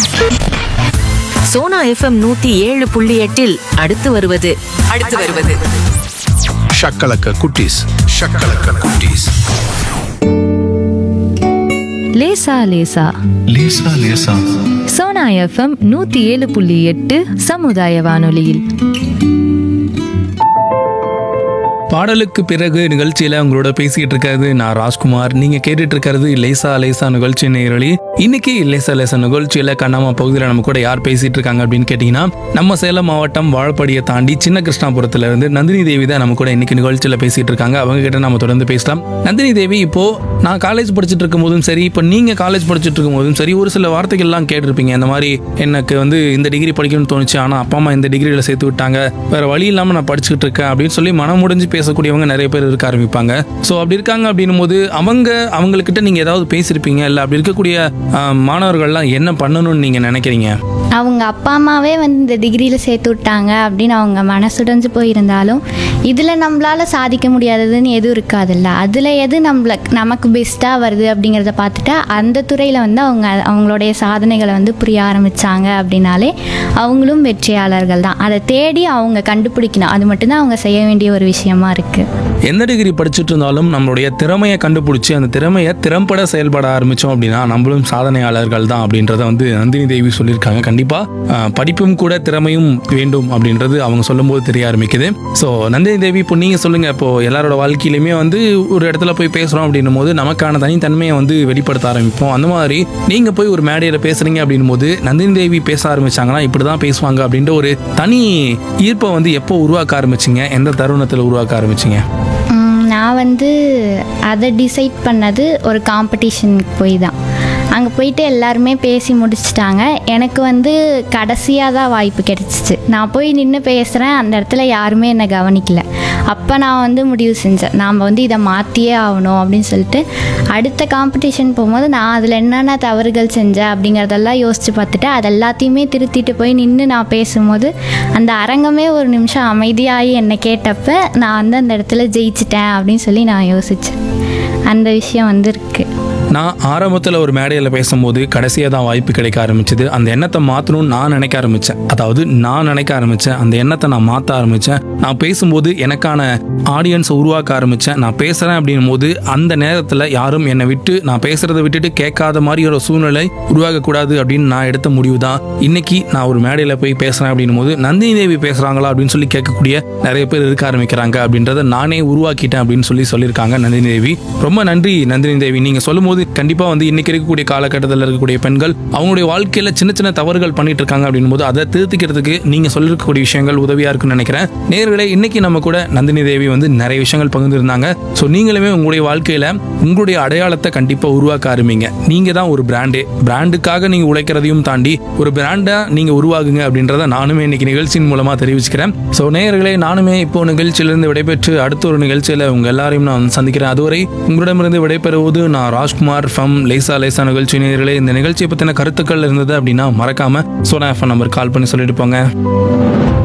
Sona FM நூத்தி ஏழு புள்ளி எட்டில் அடுத்து வருவது அடுத்து வருவது ஷக்கலக்க குட்டீஸ் ஷக்கலக்க குட்டீஸ் லேசா லேசா லேசா லேசா சோனா எஃப்எம் நூத்தி ஏழு புள்ளி எட்டு சமுதாய வானொலியில் பாடலுக்கு பிறகு நிகழ்ச்சியில உங்களோட பேசிக்கிட்டு இருக்கிறது நான் ராஜ்குமார் நீங்க கேட்டுட்டு இருக்கிறது லேசா லேசா நிகழ்ச்சி நேரலி இன்னைக்கு லேசா லேசா நிகழ்ச்சியில கண்ணாமா பகுதியில் நம்ம கூட யார் பேசிட்டு இருக்காங்க அப்படின்னு கேட்டீங்கன்னா நம்ம சேலம் மாவட்டம் வாழப்பாடியை தாண்டி சின்ன கிருஷ்ணாபுரத்துல இருந்து நந்தினி தேவி தான் நம்ம கூட இன்னைக்கு நிகழ்ச்சியில பேசிட்டு இருக்காங்க அவங்க கிட்ட நம்ம தொடர்ந்து பேசலாம் நந்தினி தேவி இப்போ நான் காலேஜ் படிச்சுட்டு இருக்கும் போதும் சரி இப்போ நீங்க காலேஜ் படிச்சுட்டு இருக்கும் போதும் சரி ஒரு சில வார்த்தைகள்லாம் கேட்டிருப்பீங்க இந்த மாதிரி எனக்கு வந்து இந்த டிகிரி படிக்கணும்னு தோணுச்சு ஆனா அப்பா அம்மா இந்த டிகிரியில சேர்த்து விட்டாங்க வேற வழி இல்லாம நான் படிச்சுட்டு இருக்கேன் அப்படின்னு சொல்லி மனம் முடிஞ்சு பேசக்கூடியவங்க நிறைய பேர் இருக்க ஆரம்பிப்பாங்க ஸோ அப்படி இருக்காங்க அப்படின்னும் போது அவங்க அவங்கக்கிட்ட நீங்க ஏதாவது பேசியிருப்பீங்க இல்லை அப்படி இருக்கக்கூடிய ஆஹ், மாணவர்கள்லாம் என்ன பண்ணணும்னு நீங்க நினைக்கிறீங்க அவங்க அப்பா அம்மாவே வந்து இந்த டிகிரியில் சேர்த்து விட்டாங்க அப்படின்னு அவங்க மனசுடைஞ்சு போயிருந்தாலும் இதில் நம்மளால சாதிக்க முடியாததுன்னு எதுவும் இருக்காதுல்ல அதில் எது நம்மள நமக்கு பெஸ்ட்டாக வருது அப்படிங்கிறத பார்த்துட்டு அந்த துறையில் வந்து அவங்க அவங்களுடைய சாதனைகளை வந்து புரிய ஆரம்பித்தாங்க அப்படின்னாலே அவங்களும் வெற்றியாளர்கள் தான் அதை தேடி அவங்க கண்டுபிடிக்கணும் அது மட்டும்தான் அவங்க செய்ய வேண்டிய ஒரு விஷயமா இருக்குது எந்த டிகிரி படிச்சுட்டு இருந்தாலும் நம்மளுடைய திறமையை கண்டுபிடிச்சி அந்த திறமையை திறம்பட செயல்பட ஆரம்பிச்சோம் அப்படின்னா நம்மளும் சாதனையாளர்கள் தான் அப்படின்றத வந்து நந்தினி தேவி சொல்லியிருக்காங்க கண்டிப்பா ஆஹ், படிப்பும் கூட திறமையும் வேண்டும் அப்படின்றது அவங்க சொல்லும்போது தெரிய ஆரம்பிக்குது ஸோ நந்தினி தேவி இப்போ நீங்க சொல்லுங்க இப்போ எல்லாரோட வாழ்க்கையிலுமே வந்து ஒரு இடத்துல போய் பேசுறோம் அப்படின்னும் போது நமக்கான தனித்தன்மையை வந்து வெளிப்படுத்த ஆரம்பிப்போம் அந்த மாதிரி நீங்க போய் ஒரு மேடையில பேசுறீங்க அப்படின்னும் போது நந்தினி தேவி பேச ஆரம்பிச்சாங்கன்னா இப்படிதான் பேசுவாங்க அப்படின்ற ஒரு தனி ஈர்ப்பை வந்து எப்போ உருவாக்க ஆரம்பிச்சீங்க எந்த தருணத்தில் உருவாக்க ஆரம்பிச்சீங்க ம், நான் வந்து அதை டிசைட் பண்ணது ஒரு காம்படிஷனுக்கு போய் தான் அங்கே போயிட்டு எல்லாருமே பேசி முடிச்சிட்டாங்க எனக்கு வந்து கடைசியாக தான் வாய்ப்பு கிடைச்சிச்சு நான் போய் நின்று பேசுகிறேன் அந்த இடத்துல யாருமே என்னை கவனிக்கல அப்போ நான் வந்து முடிவு செஞ்சேன் நாம் வந்து இதை மாற்றியே ஆகணும் அப்படின்னு சொல்லிட்டு அடுத்த காம்படிஷன் போகும்போது நான் அதில் என்னென்ன தவறுகள் செஞ்சேன் அப்படிங்கிறதெல்லாம் யோசித்து பார்த்துட்டு அது எல்லாத்தையுமே திருத்திட்டு போய் நின்று நான் பேசும்போது அந்த அரங்கமே ஒரு நிமிஷம் அமைதியாகி என்னை கேட்டப்ப நான் வந்து அந்த இடத்துல ஜெயிச்சிட்டேன் அப்படின்னு சொல்லி நான் யோசித்தேன் அந்த விஷயம் வந்து இருக்குது நான் ஆரம்பத்தில் ஒரு மேடையில் பேசும்போது கடைசியாக தான் வாய்ப்பு கிடைக்க ஆரம்பிச்சது அந்த எண்ணத்தை மாற்றணும்னு நான் நினைக்க ஆரம்பித்தேன் அதாவது நான் நினைக்க ஆரம்பித்தேன் அந்த எண்ணத்தை நான் மாற்ற ஆரம்பித்தேன் நான் பேசும்போது எனக்கான ஆடியன்ஸை உருவாக்க ஆரம்பித்தேன் நான் பேசுகிறேன் அப்படின்னும் போது அந்த நேரத்தில் யாரும் என்னை விட்டு நான் பேசுகிறத விட்டுட்டு கேட்காத மாதிரி ஒரு சூழ்நிலை உருவாகக்கூடாது அப்படின்னு நான் எடுத்த முடிவு தான் இன்னைக்கு நான் ஒரு மேடையில் போய் பேசுகிறேன் அப்படின்னும் போது நந்தினி தேவி பேசுகிறாங்களா அப்படின்னு சொல்லி கேட்கக்கூடிய நிறைய பேர் இருக்க ஆரம்பிக்கிறாங்க அப்படின்றத நானே உருவாக்கிட்டேன் அப்படின்னு சொல்லி சொல்லியிருக்காங்க நந்தினி தேவி ரொம்ப நன்றி நந்தினி தேவி நீங்கள் சொல்லும்போது கண்டிப்பாக வந்து இன்னைக்கு இருக்கக்கூடிய காலகட்டத்தில் இருக்கக்கூடிய பெண்கள் அவங்களுடைய வாழ்க்கையில் சின்ன சின்ன தவறுகள் பண்ணிட்டு இருக்காங்க அப்படின்னும் போது அதை திருத்திக்கிறதுக்கு நீங்கள் சொல்லிருக்கக்கூடிய விஷயங்கள் உதவியாக இருக்குன்னு நினைக்கிறேன் நேர்களே இன்னைக்கு நம்ம கூட நந்தினி தேவி வந்து நிறைய விஷயங்கள் பகிர்ந்துருந்தாங்க ஸோ நீங்களுமே உங்களுடைய வாழ்க்கையில் உங்களுடைய அடையாளத்தை கண்டிப்பாக உருவாக்க ஆரம்பிங்க நீங்கள் தான் ஒரு பிராண்டே பிராண்டுக்காக நீங்கள் உழைக்கிறதையும் தாண்டி ஒரு பிராண்டாக நீங்கள் உருவாகுங்க அப்படின்றத நானுமே இன்னைக்கு நிகழ்ச்சியின் மூலமாக தெரிவிச்சுக்கிறேன் ஸோ நேயர்களே நானுமே இப்போ நிகழ்ச்சியிலிருந்து விடைபெற்று அடுத்த ஒரு நிகழ்ச்சியில் உங்க எல்லாரையும் நான் சந்திக்கிறேன் அதுவரை உங்களிடமிருந்து விடைபெறுவது நான் ராஜ்குமார் ஃப்ரம் லேசா லேசா நிகழ்ச்சி நேயர்களே இந்த நிகழ்ச்சியை பற்றின கருத்துக்கள் இருந்தது அப்படின்னா மறக்காம சோனா எஃப்எம் நம்பர் கால் பண்ணி சொல்லிட்டு போங்க